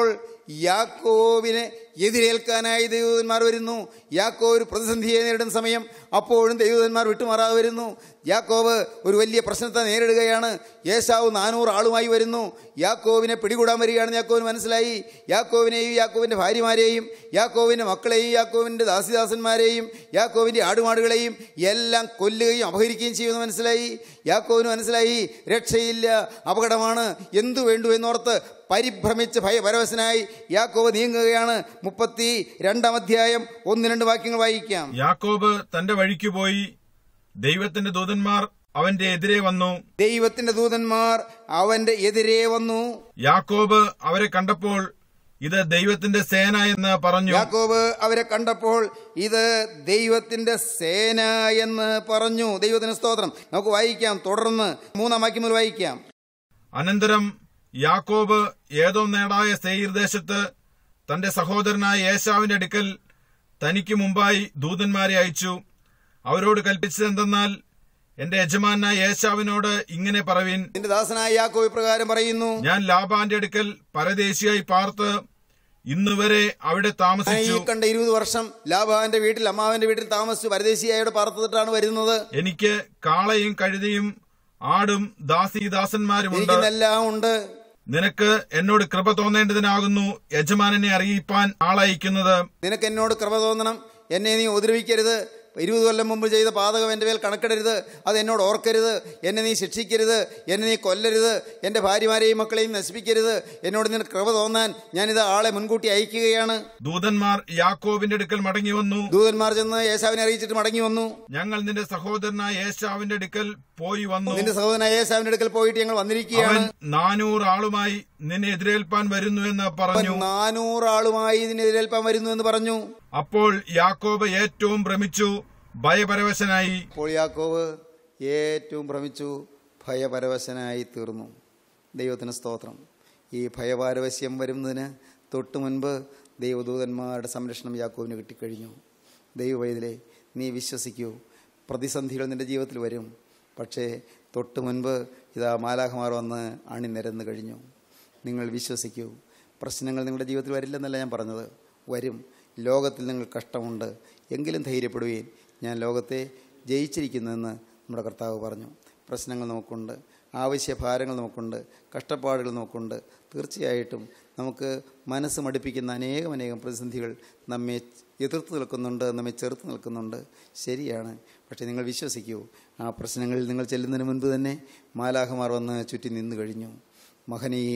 യാക്കോവിനെ എതിരേൽക്കാനായി ദൈവദൂതന്മാർ വരുന്നു യാക്കോ ഒരു പ്രതിസന്ധിയെ നേരിടുന്ന സമയം അപ്പോഴും ദൈവദൂതന്മാർ വിട്ടുമാറാതെ വരുന്നു യാക്കോവ് ഒരു വലിയ പ്രശ്നത്തെ നേരിടുകയാണ് യേശാവ് നാനൂറ് ആളുമായി വരുന്നു യാക്കോവിനെ പിടികൂടാൻ വരികയാണെന്ന് യാക്കോവിന് മനസ്സിലായി യാക്കോവിനെയും യാക്കോവിൻ്റെ ഭാര്യമാരെയും യാക്കോവിൻ്റെ മക്കളെയും യാക്കോവിൻ്റെ ദാസിദാസന്മാരെയും യാക്കോവിൻ്റെ ആടുമാടുകളെയും എല്ലാം കൊല്ലുകയും അപഹരിക്കുകയും ചെയ്യുമെന്ന് മനസ്സിലായി യാക്കോവിന് മനസ്സിലായി രക്ഷയില്ല അപകടമാണ് എന്തു വേണ്ടു എന്നോർത്ത് പരിഭ്രമിച്ച് ഭയപരവശനായി യാക്കോവ് നീങ്ങുകയാണ് മുപ്പത്തി രണ്ടാം അധ്യായം ഒന്ന് രണ്ട് വാക്യങ്ങൾ വായിക്കാം യാക്കോബ് തന്റെ വഴിക്ക് പോയി ദൈവത്തിന്റെ ദൂതന്മാർ അവന്റെ എതിരെ വന്നു ദൈവത്തിന്റെ ദൂതന്മാർ അവന്റെ എതിരെ വന്നു യാക്കോബ് അവരെ കണ്ടപ്പോൾ ഇത് ദൈവത്തിന്റെ സേന എന്ന് പറഞ്ഞു യാക്കോബ് അവരെ കണ്ടപ്പോൾ ഇത് ദൈവത്തിന്റെ സേന എന്ന് പറഞ്ഞു ദൈവത്തിന് സ്തോത്രം നമുക്ക് വായിക്കാം തുടർന്ന് മൂന്നാം വാക്യം മുതൽ വായിക്കാം അനന്തരം യാക്കോബ് ഏതോ നേടായ സെയിർ ദേശത്ത് തന്റെ സഹോദരനായ യേശാവിന്റെ അടുക്കൽ തനിക്ക് മുമ്പായി ദൂതന്മാരെ അയച്ചു അവരോട് കൽപ്പിച്ചതെന്തെന്നാൽ എന്റെ യജമാനായ യേശാവിനോട് ഇങ്ങനെ പറവീൻ നിന്റെ ദാസനായ യാക്കോബ് ഇപ്രകാരം പറയുന്നു ഞാൻ ലാബാന്റെ അടുക്കൽ പരദേശിയായി പാർത്ത് ഇന്നുവരെ അവിടെ ഞാൻ ഈ താമസിച്ചു കണ്ട ഇരുപത് വർഷം ലാഭാന്റെ വീട്ടിൽ അമ്മാവന്റെ വീട്ടിൽ താമസിച്ചു പരദേശിയായോട് പാർത്തിട്ടാണ് വരുന്നത് എനിക്ക് കാളയും കഴുതയും ആടും ദാസീദാസന്മാരുമുണ്ട് എനിക്കിന്നെല്ലാം ഉണ്ട് നിനക്ക് എന്നോട് കൃപ തോന്നേണ്ടതിനാകുന്നു യജമാനനെ അറിയിപ്പാൻ ആളയക്കുന്നത് നിനക്ക് എന്നോട് കൃപ തോന്നണം എന്നെ നീ ഉപദ്രവിക്കരുത് ഇരുപത് കൊല്ലം മുമ്പ് ചെയ്ത പാതകം എൻ്റെ മേൽ കണക്കിടരുത് അത് എന്നോട് ഓർക്കരുത് എന്നെ നീ ശിക്ഷിക്കരുത് എന്നെ നീ കൊല്ലരുത് എൻ്റെ ഭാര്യമാരെയും മക്കളെയും നശിപ്പിക്കരുത് എന്നോട് നിനക്ക് കൃപ തോന്നാൻ ഞാനിത് ആളെ മുൻകൂട്ടി അയക്കുകയാണ് ദൂതന്മാർ യാക്കോവിന്റെ അടുക്കൽ മടങ്ങി വന്നു ദൂതന്മാർ ചെന്ന് യേശാവിനെ അറിയിച്ചിട്ട് മടങ്ങി വന്നു ഞങ്ങൾ നിന്റെ സഹോദരനായ യേശാവിന്റെ അടുക്കൽ പോയി വന്നു നിന്റെ സഹോദരനായ യേശാവിന്റെ അടുക്കൽ പോയിട്ട് ഞങ്ങൾ അവൻ വന്നിരിക്കുകയാണ് നാനൂറ് ആളുമായി നിന്നെ എതിരേൽപ്പാൻ വരുന്നു എന്ന് അവൻ പറഞ്ഞു നാനൂറാളുമായി ഇതിനെതിരേൽപ്പാൻ വരുന്നു എന്ന് പറഞ്ഞു അപ്പോൾ യാക്കോബ് ഏറ്റവും ഭ്രമിച്ചു ഭയപരവശനായി അപ്പോൾ യാക്കോവ് ഏറ്റവും ഭ്രമിച്ചു ഭയപരവശനായി തീർന്നു ദൈവത്തിന് സ്തോത്രം ഈ ഭയപാരവശ്യം വരുന്നതിന് തൊട്ട് മുൻപ് ദൈവദൂതന്മാരുടെ സംരക്ഷണം യാക്കോവിന് കിട്ടിക്കഴിഞ്ഞു ദൈവവൈതിലെ നീ വിശ്വസിക്കൂ പ്രതിസന്ധികൾ നിന്റെ ജീവിതത്തിൽ വരും പക്ഷേ തൊട്ട് മുൻപ് ഇതാ മാലാഖമാർ വന്ന് അണിനിരന്ന് കഴിഞ്ഞു നിങ്ങൾ വിശ്വസിക്കൂ പ്രശ്നങ്ങൾ നിങ്ങളുടെ ജീവിതത്തിൽ വരില്ലെന്നല്ല ഞാൻ പറഞ്ഞത് വരും ലോകത്തിൽ നിങ്ങൾ കഷ്ടമുണ്ട് എങ്കിലും ധൈര്യപ്പെടുകയും ഞാൻ ലോകത്തെ ജയിച്ചിരിക്കുന്നുവെന്ന് നമ്മുടെ കർത്താവ് പറഞ്ഞു പ്രശ്നങ്ങൾ നമുക്കുണ്ട് ആവശ്യഭാരങ്ങൾ നമുക്കുണ്ട് കഷ്ടപ്പാടുകൾ നമുക്കുണ്ട് തീർച്ചയായിട്ടും നമുക്ക് മനസ്സ് മടുപ്പിക്കുന്ന അനേകം അനേകം പ്രതിസന്ധികൾ നമ്മെ എതിർത്ത് നിൽക്കുന്നുണ്ട് നമ്മെ ചെറുത്ത് നിൽക്കുന്നുണ്ട് ശരിയാണ് പക്ഷേ നിങ്ങൾ വിശ്വസിക്കൂ ആ പ്രശ്നങ്ങളിൽ നിങ്ങൾ ചെല്ലുന്നതിന് മുൻപ് തന്നെ മാലാഹമാർ വന്ന് ചുറ്റി നിന്നു കഴിഞ്ഞു മഹനീയും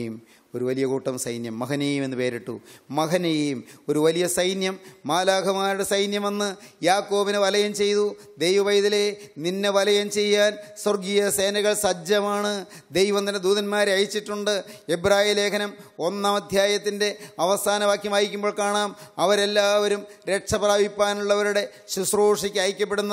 ഒരു വലിയ കൂട്ടം സൈന്യം മഹനീയം എന്ന് പേരിട്ടു മഹനീയം ഒരു വലിയ സൈന്യം മാലാഖമാരുടെ സൈന്യം വന്ന് യാക്കോബിനെ വലയം ചെയ്തു ദൈവവൈതലെ നിന്നെ വലയം ചെയ്യാൻ സ്വർഗീയ സേനകൾ സജ്ജമാണ് ദൈവം തന്നെ ദൂതന്മാരെ അയച്ചിട്ടുണ്ട് എബ്രായ ലേഖനം ഒന്നാം അധ്യായത്തിൻ്റെ അവസാന വാക്യം വായിക്കുമ്പോൾ കാണാം അവരെല്ലാവരും രക്ഷ പ്രാപിപ്പാനുള്ളവരുടെ ശുശ്രൂഷയ്ക്ക് അയക്കപ്പെടുന്ന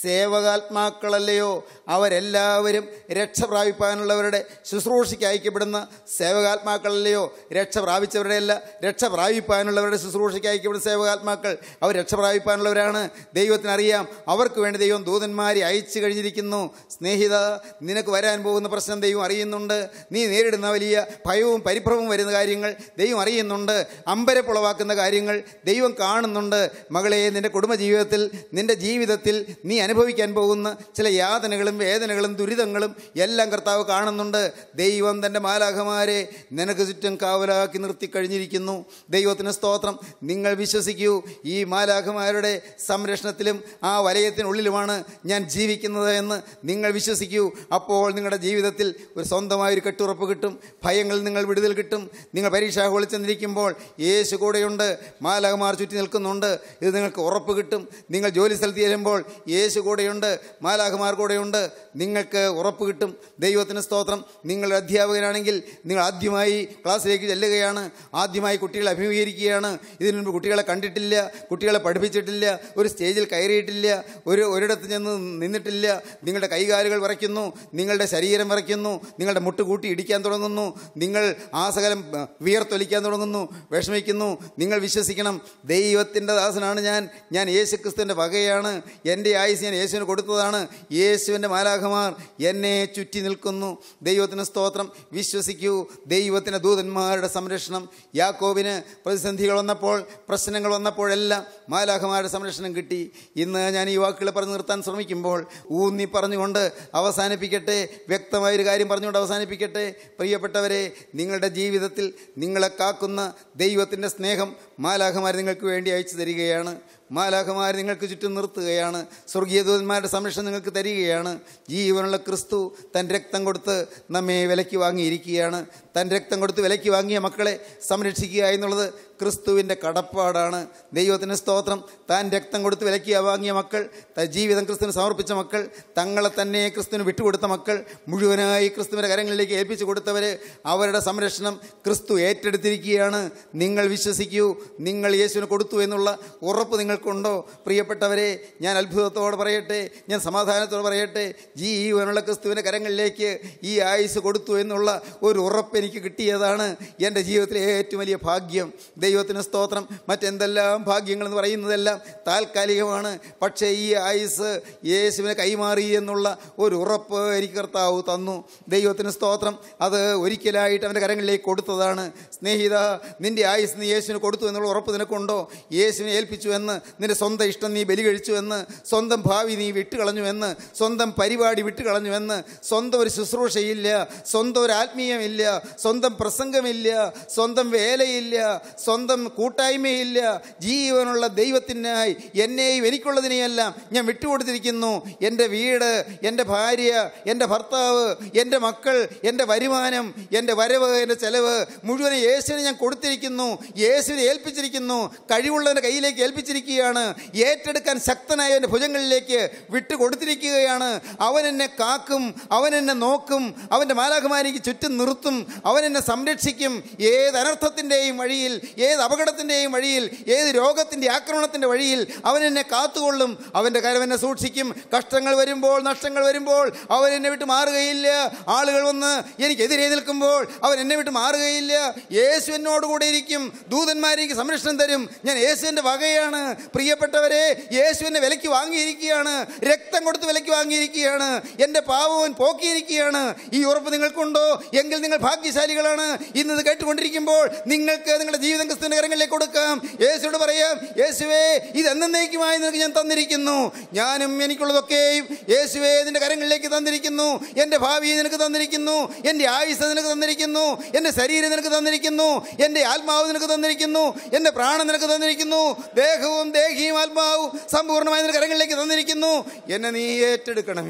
സേവകാത്മാക്കളല്ലയോ അവരെല്ലാവരും രക്ഷ പ്രാപിപ്പാനുള്ളവരുടെ ശുശ്രൂഷയ്ക്ക് അയക്കപ്പെടുന്ന സേവകാത്മാക്കളല്ലയോ രക്ഷ പ്രാപിച്ചവരുടെ അല്ല രക്ഷ പ്രാപിപ്പാനുള്ളവരുടെ ശുശ്രൂഷയ്ക്ക് അയക്കപ്പെടുന്ന സേവകാത്മാക്കൾ അവർ രക്ഷ പ്രാപിപ്പാനുള്ളവരാണ് ദൈവത്തിനറിയാം അവർക്ക് വേണ്ടി ദൈവം ദൂതന്മാരെ അയച്ചു കഴിഞ്ഞിരിക്കുന്നു സ്നേഹിത നിനക്ക് വരാൻ പോകുന്ന പ്രശ്നം ദൈവം അറിയുന്നുണ്ട് നീ നേരിടുന്ന വലിയ ഭയവും പരിഭ്രമവും വരുന്ന കാര്യങ്ങൾ ദൈവം അറിയുന്നുണ്ട് അമ്പരപ്പുളവാക്കുന്ന കാര്യങ്ങൾ ദൈവം കാണുന്നുണ്ട് മകളെ നിന്റെ കുടുംബജീവിതത്തിൽ നിന്റെ ജീവിതത്തിൽ നീ അനുഭവിക്കാൻ പോകുന്ന ചില യാതനകളും വേദനകളും ദുരിതങ്ങളും എല്ലാം കർത്താവ് കാണുന്നുണ്ട് ദൈവം തൻ്റെ മാലാഖമാരെ നിനക്ക് ചുറ്റും കാവലാക്കി നിർത്തി കഴിഞ്ഞിരിക്കുന്നു ദൈവത്തിന് സ്തോത്രം നിങ്ങൾ വിശ്വസിക്കൂ ഈ മാലാഖമാരുടെ സംരക്ഷണത്തിലും ആ വലയത്തിനുള്ളിലുമാണ് ഞാൻ ജീവിക്കുന്നത് എന്ന് നിങ്ങൾ വിശ്വസിക്കൂ അപ്പോൾ നിങ്ങളുടെ ജീവിതത്തിൽ ഒരു സ്വന്തമായൊരു കെട്ടുറപ്പ് കിട്ടും ഭയങ്ങളിൽ നിങ്ങൾ വിടുതൽ കിട്ടും നിങ്ങൾ പരീക്ഷാ ഹോളിൽ ചെന്നിരിക്കുമ്പോൾ യേശു കൂടെയുണ്ട് മാലാഖമാർ ചുറ്റി നിൽക്കുന്നുണ്ട് ഇത് നിങ്ങൾക്ക് ഉറപ്പ് കിട്ടും നിങ്ങൾ ജോലി സ്ഥലത്ത് ചെല്ലുമ്പോൾ യേശു കൂടെയുണ്ട് മാലാഖമാർ കൂടെയുണ്ട് നിങ്ങൾക്ക് ഉറപ്പ് കിട്ടും ദൈവത്തിന് സ്തോത്രം നിങ്ങൾ അധ്യാപകനാണെങ്കിൽ നിങ്ങൾ ആദ്യമായി ക്ലാസ്സിലേക്ക് ചെല്ലുകയാണ് ആദ്യമായി കുട്ടികളെ അഭിമുഖീകരിക്കുകയാണ് ഇതിനു മുൻപ് കുട്ടികളെ കണ്ടിട്ടില്ല കുട്ടികളെ പഠിപ്പിച്ചിട്ടില്ല ഒരു സ്റ്റേജിൽ കയറിയിട്ടില്ല ഒരു ഒരിടത്ത് ചെന്ന് നിന്നിട്ടില്ല നിങ്ങളുടെ കൈകാലുകൾ വിറയ്ക്കുന്നു നിങ്ങളുടെ ശരീരം വിറയ്ക്കുന്നു നിങ്ങളുടെ മുട്ട് കൂട്ടി ഇടിക്കാൻ തുടങ്ങുന്നു നിങ്ങൾ ആസകലം അഹ്, വിയർത്തൊലിക്കാൻ തുടങ്ങുന്നു വിഷമിക്കുന്നു നിങ്ങൾ വിശ്വസിക്കണം ദൈവത്തിൻ്റെ ദാസനാണ് ഞാൻ ഞാൻ യേശു ക്രിസ്തുവിൻ്റെ വകയാണ് എൻ്റെ ആയുസ് ഞാൻ യേശുവിന് കൊടുത്തതാണ് യേശുവിൻ്റെ മാലാഖമാർ എന്നെ ചുറ്റി നിൽക്കുന്നു ദൈവത്തിന് സ്തോത്രം വിശ്വസിക്കൂ ദൈവത്തിൻ്റെ ദൂതന്മാരുടെ സംരക്ഷണം യാക്കോബിന് പ്രതിസന്ധികൾ വന്നപ്പോൾ പ്രശ്നങ്ങൾ വന്നപ്പോഴെല്ലാം മാലാഖമാരുടെ സംരക്ഷണം കിട്ടി ഇന്ന് ഞാൻ ഈ വാക്കുകൾ പറഞ്ഞു നിർത്താൻ ശ്രമിക്കുമ്പോൾ ഊന്നി പറഞ്ഞുകൊണ്ട് അവസാനിപ്പിക്കട്ടെ വ്യക്തമായൊരു കാര്യം പറഞ്ഞുകൊണ്ട് അവസാനിപ്പിക്കട്ടെ പ്രിയപ്പെട്ടവരെ നിങ്ങളുടെ ജീവിതത്തിൽ നിങ്ങളെ കാക്കുന്ന ദൈവത്തിൻ്റെ സ്നേഹം മാലാഖമാർ നിങ്ങൾക്ക് വേണ്ടി അയച്ചു തരികയാണ് മാലാഖമാർ നിങ്ങൾക്ക് ചുറ്റും നിർത്തുകയാണ് സ്വർഗീയ ദൂതന്മാരുടെ സംരക്ഷണം നിങ്ങൾക്ക് തരികയാണ് ജീവനുള്ള ക്രിസ്തു തൻ രക്തം കൊടുത്ത് നമ്മെ വിലയ്ക്ക് വാങ്ങിയിരിക്കുകയാണ് തൻ രക്തം കൊടുത്ത് വിലയ്ക്ക് വാങ്ങിയ മക്കളെ സംരക്ഷിക്കുക എന്നുള്ളത് ക്രിസ്തുവിൻ്റെ കടപ്പാടാണ് ദൈവത്തിന് സ്തോത്രം താൻ രക്തം കൊടുത്ത് വിലയ്ക്ക് വാങ്ങിയ മക്കൾ ത- ജീവിതം ക്രിസ്തുവിന് സമർപ്പിച്ച മക്കൾ തങ്ങളെ തന്നെ ക്രിസ്തുവിന് വിട്ടുകൊടുത്ത മക്കൾ മുഴുവനായി ക്രിസ്തുവിൻ്റെ കരങ്ങളിലേക്ക് ഏൽപ്പിച്ചു കൊടുത്തവർ അവരുടെ സംരക്ഷണം ക്രിസ്തു ഏറ്റെടുത്തിരിക്കുകയാണ് നിങ്ങൾ വിശ്വസിക്കൂ നിങ്ങൾ യേശുവിന് കൊടുത്തു എന്നുള്ള ഉറപ്പ് നിങ്ങൾക്കുണ്ടോ പ്രിയപ്പെട്ടവരെ ഞാൻ അത്ഭുതത്തോടെ പറയട്ടെ ഞാൻ സമാധാനത്തോടെ പറയട്ടെ ജീവനുള്ള ക്രിസ്തുവിൻ്റെ കരങ്ങളിലേക്ക് ഈ ആയുസ് കൊടുത്തു എന്നുള്ള ഒരു ഉറപ്പ് എനിക്ക് കിട്ടിയതാണ് എൻ്റെ ജീവിതത്തിലെ ഏറ്റവും വലിയ ഭാഗ്യം ദൈവത്തിന് സ്തോത്രം മറ്റെന്തെല്ലാം ഭാഗ്യങ്ങളെന്ന് പറയുന്നതെല്ലാം താൽക്കാലികമാണ് പക്ഷേ ഈ ആയുസ് യേശുവിനെ കൈമാറി എന്നുള്ള ഒരു ഉറപ്പ് എനിക്ക് കർത്താവ് തന്നു ദൈവത്തിന് സ്തോത്രം അത് ഒരിക്കലായിട്ട് അവൻ്റെ കരങ്ങളിലേക്ക് കൊടുത്തതാണ് സ്നേഹിത നിന്റെ ആയുസ് നീ യേശുവിന് കൊടുത്തു എന്നുള്ള ഉറപ്പ് നിനക്കുണ്ടോ യേശുവിനെ ഏൽപ്പിച്ചു എന്ന് നിന്റെ സ്വന്തം ഇഷ്ടം നീ ബലി കഴിച്ചു എന്ന് സ്വന്തം ഭാവി നീ വിട്ടുകളഞ്ഞു എന്ന് സ്വന്തം പരിപാടി വിട്ടുകളഞ്ഞു എന്ന് സ്വന്തം ഒരു ശുശ്രൂഷയില്ല സ്വന്തം ഒരു ആത്മീയമില്ല സ്വന്തം പ്രസംഗമില്ല സ്വന്തം വേലയില്ല സ്വന്തം കൂട്ടായ്മയില്ല ജീവനുള്ള ദൈവത്തിനായി എന്നെയും എനിക്കുള്ളതിനെയെല്ലാം ഞാൻ വിട്ടുകൊടുത്തിരിക്കുന്നു എൻ്റെ വീട് എൻ്റെ ഭാര്യ എൻ്റെ ഭർത്താവ് എൻ്റെ മക്കൾ എൻ്റെ വരുമാനം എൻ്റെ വരവ് എൻ്റെ ചെലവ് മുഴുവൻ യേശുവിന് ഞാൻ കൊടുത്തിരിക്കുന്നു യേശുവിനെ ഏൽപ്പിച്ചിരിക്കുന്നു കഴിവുള്ളവൻ്റെ കയ്യിലേക്ക് ഏൽപ്പിച്ചിരിക്കുകയാണ് ഏറ്റെടുക്കാൻ ശക്തനായ എൻ്റെ ഭുജങ്ങളിലേക്ക് വിട്ടു കൊടുത്തിരിക്കുകയാണ് അവൻ എന്നെ കാക്കും അവൻ എന്നെ നോക്കും അവൻ്റെ മാലാഖമാരിക്ക് ചുറ്റും നിർത്തും അവൻ എന്നെ സംരക്ഷിക്കും ഏത് അനർത്ഥത്തിൻ്റെയും വഴിയിൽ ഏത് അപകടത്തിൻ്റെയും വഴിയിൽ ഏത് രോഗത്തിൻ്റെ ആക്രമണത്തിൻ്റെ വഴിയിൽ അവൻ എന്നെ കാത്തുകൊള്ളും അവൻ്റെ കരം എന്നെ സൂക്ഷിക്കും കഷ്ടങ്ങൾ വരുമ്പോൾ നഷ്ടങ്ങൾ വരുമ്പോൾ അവൻ എന്നെ വിട്ട് മാറുകയില്ല ആളുകൾ വന്ന് എനിക്കെതിരെ നിൽക്കുമ്പോൾ അവൻ എന്നെ വിട്ട് മാറുകയില്ല യേശു എന്നോട് കൂടെ ഇരിക്കും ദൂതന്മാരേക്ക് സംരക്ഷണം തരും ഞാൻ യേശുവിൻ്റെ വകയാണ് പ്രിയപ്പെട്ടവരെ യേശു എന്നെ വിലയ്ക്ക് വാങ്ങിയിരിക്കുകയാണ് രക്തം കൊടുത്ത് വിലയ്ക്ക് വാങ്ങിയിരിക്കുകയാണ് എൻ്റെ പാവവൻ പോക്കിയിരിക്കുകയാണ് ഈ ഉറപ്പ് നിങ്ങൾക്കുണ്ടോ എങ്കിൽ നിങ്ങൾ ഭാഗ്യശാലികളാണ് ഇന്ന് ഇത് കേട്ടുകൊണ്ടിരിക്കുമ്പോൾ നിങ്ങൾക്ക് നിങ്ങളുടെ ജീവിതം ക്രിസ്തുവിന്റെ കരങ്ങളിലേക്ക് കൊടുക്കാം യേശുവോട് പറയാം യേശുവേ ഇത് എന്നേക്കുമായി നിനക്ക് ഞാൻ തന്നിരിക്കുന്നു ഞാനും എനിക്കുള്ളതൊക്കെയും യേശുവേ നിന്റെ കരങ്ങളിലേക്ക് തന്നിരിക്കുന്നു എൻ്റെ ഭാവി നിനക്ക് തന്നിരിക്കുന്നു എൻ്റെ ആയുസ് നിനക്ക് തന്നിരിക്കുന്നു എൻ്റെ ശരീരം നിനക്ക് തന്നിരിക്കുന്നു എൻ്റെ ആത്മാവ് നിനക്ക് തന്നിരിക്കുന്നു എൻ്റെ പ്രാണൻ നിനക്ക് തന്നിരിക്കുന്നു ദേഹവും ദേഹിയും ആത്മാവും സമ്പൂർണ്ണമായി നിന്റെ കരങ്ങളിലേക്ക് തന്നിരിക്കുന്നു എന്നെ നീ ഏറ്റെടുക്കണമേ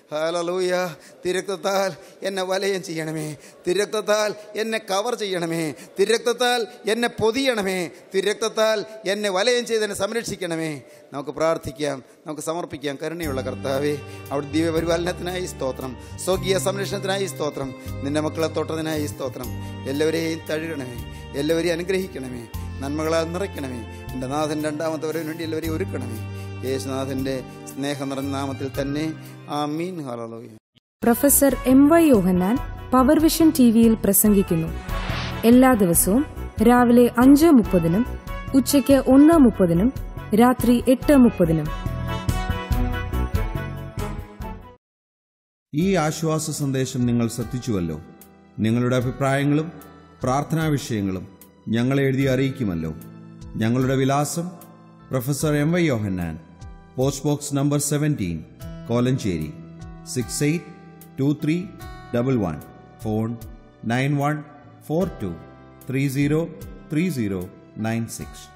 ഹാലലൂയ തിരക്തത്താൽ എന്നെ വലയം ചെയ്യണമേ തിരക്തത്താൽ എന്നെ കവർ ചെയ്യണമേ തിരക്തത്താൽ എന്നെ പൊതിയണമേ തിരക്തത്താൽ എന്നെ വലയം ചെയ്ത് എന്നെ സംരക്ഷിക്കണമേ നമുക്ക് പ്രാർത്ഥിക്കാം നമുക്ക് സമർപ്പിക്കാം കരുണയുള്ള കർത്താവേ അവിടെ ദിവ്യപരിപാലനത്തിനായി സ്തോത്രം സ്വകീയ സംരക്ഷണത്തിനായി സ്തോത്രം നിന്റെ മക്കളെ തൊട്ടതിനായി സ്തോത്രം എല്ലാവരെയും തഴുകണമേ എല്ലാവരെയും അനുഗ്രഹിക്കണമേ നന്മകളാൽ നിറയ്ക്കണമേ എൻ്റെ നാഥൻ രണ്ടാമത്തെ വരവിന് വേണ്ടി എല്ലാവരെയും ഒരുക്കണമേ യേശുനാഥൻ്റെ സ്നേഹം നിറഞ്ഞ നാമത്തിൽ തന്നെ ആമീൻ ഹല്ലേലൂയ professor M Y Yohannan Power Vision T വിയിൽ പ്രസംഗിക്കുന്നു എല്ലാ ദിവസവും രാവിലെ അഞ്ച് മുപ്പതിനും ഉച്ചയ്ക്ക് ഒന്ന് മുപ്പതിനും രാത്രി എട്ട് മുപ്പതിനും ഈ ആശ്വാസ സന്ദേശം നിങ്ങൾ ശ്രദ്ധിച്ചുവല്ലോ നിങ്ങളുടെ അഭിപ്രായങ്ങളും പ്രാർത്ഥനാ വിഷയങ്ങളും ഞങ്ങളെ എഴുതി അറിയിക്കുമല്ലോ ഞങ്ങളുടെ വിലാസം professor M Y Yohannan post box number seventeen Kolenchery six eight two three double one phone nine one four two three zero three zero nine six